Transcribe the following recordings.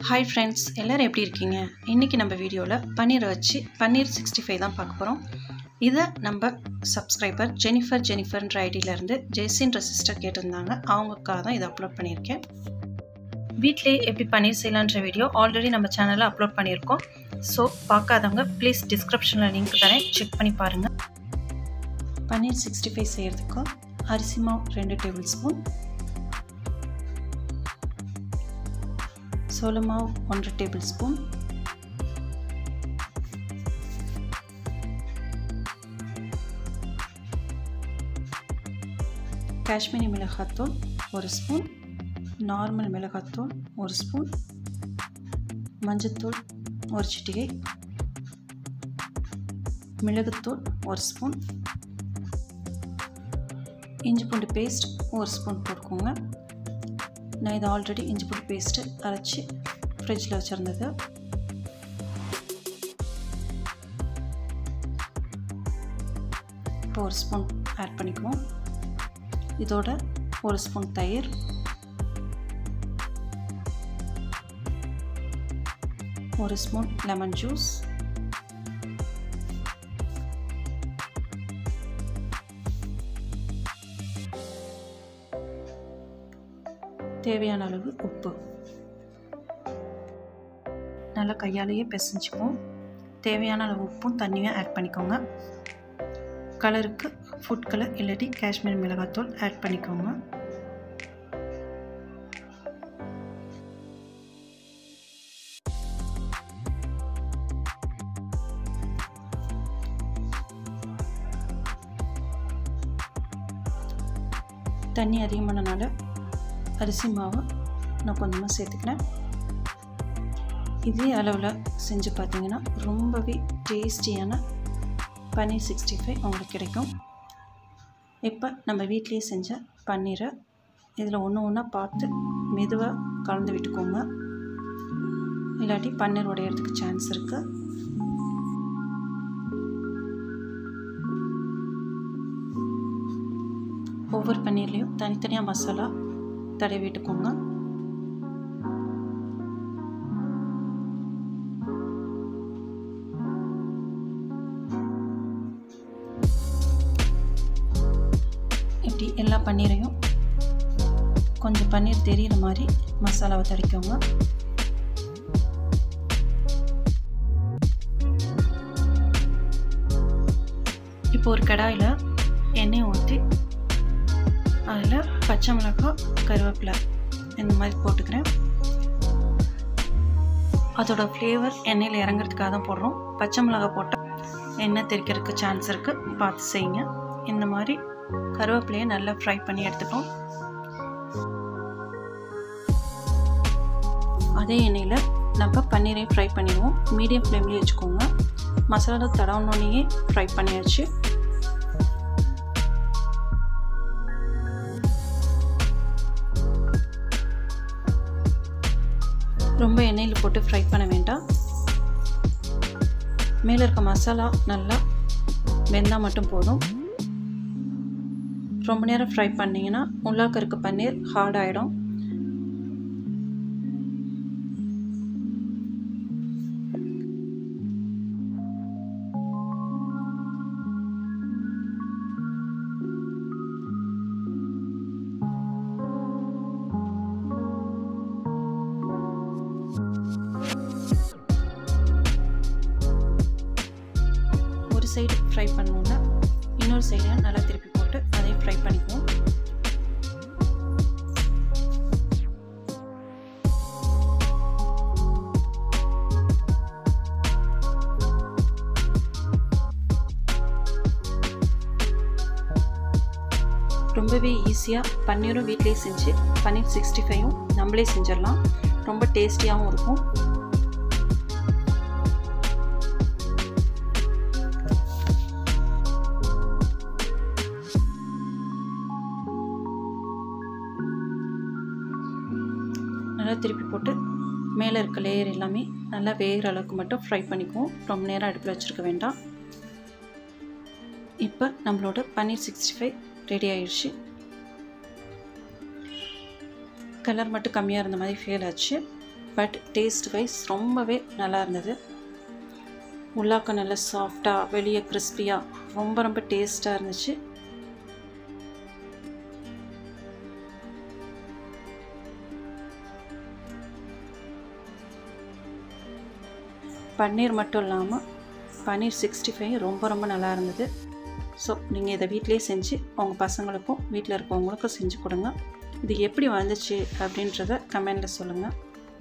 hi friends எல்லோரும் எப்படி இருக்கீங்க இன்றைக்கி நம்ம வீடியோவில் பன்னீரை வச்சு பன்னீர் சிக்ஸ்டி ஃபைவ் தான் பார்க்க போகிறோம் இதை நம்ம சப்ஸ்கிரைபர் ஜெனிஃபர் ஜெனிஃபர்ன்ற ஐடியிலேருந்து ஜெய்சின்ற சிஸ்டர் கேட்டிருந்தாங்க அவங்களுக்காக தான் இதை அப்லோட் பண்ணியிருக்கேன் வீட்டிலே எப்படி பன்னீர் செய்யலான்ற வீடியோ ஆல்ரெடி நம்ம சேனலில் அப்லோட் பண்ணியிருக்கோம் ஸோ பார்க்காதவங்க ப்ளீஸ் டிஸ்கிரிப்ஷனில் லிங்க் தரேன் செக் பண்ணி பாருங்கள் பன்னீர் சிக்ஸ்டி ஃபைவ் செய்கிறதுக்கு அரிசி மாவு ரெண்டு டேபிள் ஸ்பூன் சோள மாவு ஒன்றரை டேபிள் ஸ்பூன் காஷ்மீரி மிளகாத்தூள் ஒரு ஸ்பூன் நார்மல் மிளகாத்தூள் ஒரு ஸ்பூன் மஞ்சத்தூள் ஒரு சிட்டிகை மிளகுத்தூள் ஒரு ஸ்பூன் இஞ்சி பூண்டு பேஸ்ட் ஒரு ஸ்பூன் போட்டுக்கோங்க நான் இதை ஆல்ரெடி இஞ்சி பூண்டு பேஸ்ட்டு அரைச்சி ஃப்ரிட்ஜில் வச்சுருந்தது இப்போ ஒரு ஸ்பூன் ஆட் பண்ணிக்குவோம் இதோட ஒரு ஸ்பூன் தயிர் ஒரு ஸ்பூன் லெமன் ஜூஸ் தேவையான அளவு உப்பு நல்லா கையாலேயே பிசைஞ்சுக்குவோம் தேவையான அளவு உப்பும் தண்ணியும் ஆட் பண்ணிக்கோங்க கலருக்கு ஃபுட் கலர் இல்லாட்டி காஷ்மீர் மிளகாத்தூள் ஆட் பண்ணிக்கோங்க தண்ணி அதிகமானனால அரிசி மாவு நான் கொஞ்சமாக சேர்த்துக்கிறேன் இதே அளவில் செஞ்சு பார்த்தீங்கன்னா ரொம்பவே டேஸ்டியான பன்னீர் சிக்ஸ்டி ஃபைவ் உங்களுக்கு கிடைக்கும் இப்போ நம்ம வீட்லேயே செஞ்ச பன்னீரை இதில் ஒன்று ஒன்றா பார்த்து மெதுவாக கலந்து விட்டுக்கோங்க இல்லாட்டி பன்னீர் உடையிறதுக்கு சான்ஸ் இருக்குது ஒவ்வொரு பன்னீர்லேயும் தனித்தனியாக மசாலா தடவி விட்டுக்கோங்க இப்படி எல்லா பன்னீரையும் கொஞ்சம் பன்னீர் தெரிகிற மாதிரி மசாலாவை தடிக்கோங்க இப்போ ஒரு கடாயில் எண்ணெய் ஊற்றி அதில் பச்சை மிளகாய் கருவேப்பிலை இந்த மாதிரி போட்டுக்கிறேன் அதோட ஃப்ளேவர் எண்ணெயில் இறங்குறதுக்காக தான் போடுறோம் பச்சை மிளகாய் போட்டால் எண்ணெய் தெரிக்கிறதுக்கு சான்ஸ் இருக்குது பார்த்து செய்யுங்க இந்த மாதிரி கருவேப்பிலையை நல்லா ஃப்ரை பண்ணி எடுத்துப்போம் அதே எண்ணெயில் நம்ம பன்னீரையும் ஃப்ரை பண்ணிடுவோம் மீடியம் ஃப்ளேம்லேயே வச்சுக்கோங்க மசாலா தடவுனோடனேயே ஃப்ரை பண்ணியாச்சு ரொம்ப எண்ணெயில் போட்டு ஃப்ரை பண்ண வேண்டாம் மேலே இருக்க மசாலா நல்லா வெந்தால் மட்டும் போதும் ரொம்ப நேரம் ஃப்ரை பண்ணிங்கன்னா உள்ளாக்க இருக்க பன்னீர் ஹார்ட் ஆகிடும் ஒரு சைடு ஃப்ரை பண்ணோன்னா இன்னொரு சைடையும் நல்லா திருப்பி போட்டு அதையும் ஃப்ரை பண்ணிக்குவோம் ரொம்பவே ஈஸியாக பன்னீரும் வீட்டிலே செஞ்சு பன்னீர் சிக்ஸ்டி ஃபைவும் நம்மளே செஞ்சிடலாம் ரொம்ப டேஸ்டியாகவும் இருக்கும் நல்லா திருப்பி போட்டு மேலே இருக்க லேயர் எல்லாமே நல்லா வேகிற அளவுக்கு மட்டும் ஃப்ரை பண்ணிக்குவோம் ரொம்ப நேரம் அடுப்பில் வச்சுருக்க வேண்டாம் இப்போ நம்மளோட பன்னீர் சிக்ஸ்டி ஃபைவ் ரெடி ஆயிடுச்சு கலர் மட்டும் கம்மியாக இருந்த மாதிரி ஃபீல் ஆச்சு பட் டேஸ்ட் வைஸ் ரொம்பவே நல்லா இருந்தது உள்ளாக்க நல்லா சாஃப்டாக வெளியே கிறிஸ்பியாக ரொம்ப ரொம்ப டேஸ்ட்டாக இருந்துச்சு பன்னீர் மட்டும் இல்லாமல் பன்னீர் சிக்ஸ்டி ஃபைவ் ரொம்ப ரொம்ப நல்லா இருந்தது ஸோ நீங்கள் இதை வீட்டிலே செஞ்சு உங்கள் பசங்களுக்கும் வீட்டில் இருக்கவங்களுக்கும் செஞ்சு கொடுங்க இது எப்படி வந்துச்சு அப்படின்றத கமெண்டில் சொல்லுங்கள்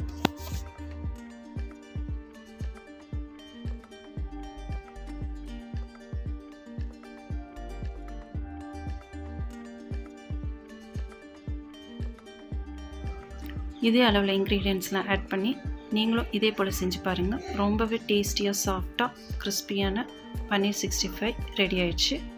இதே அளவில் இன்க்ரீடியன்ஸ்லாம் ஆட் பண்ணி நீங்களும் இதே போல் செஞ்சு பாருங்கள் ரொம்பவே டேஸ்டியாக சாஃப்டாக கிறிஸ்பியான பன்னீர் சிக்ஸ்டி ஃபைவ் ரெடி ஆயிடுச்சு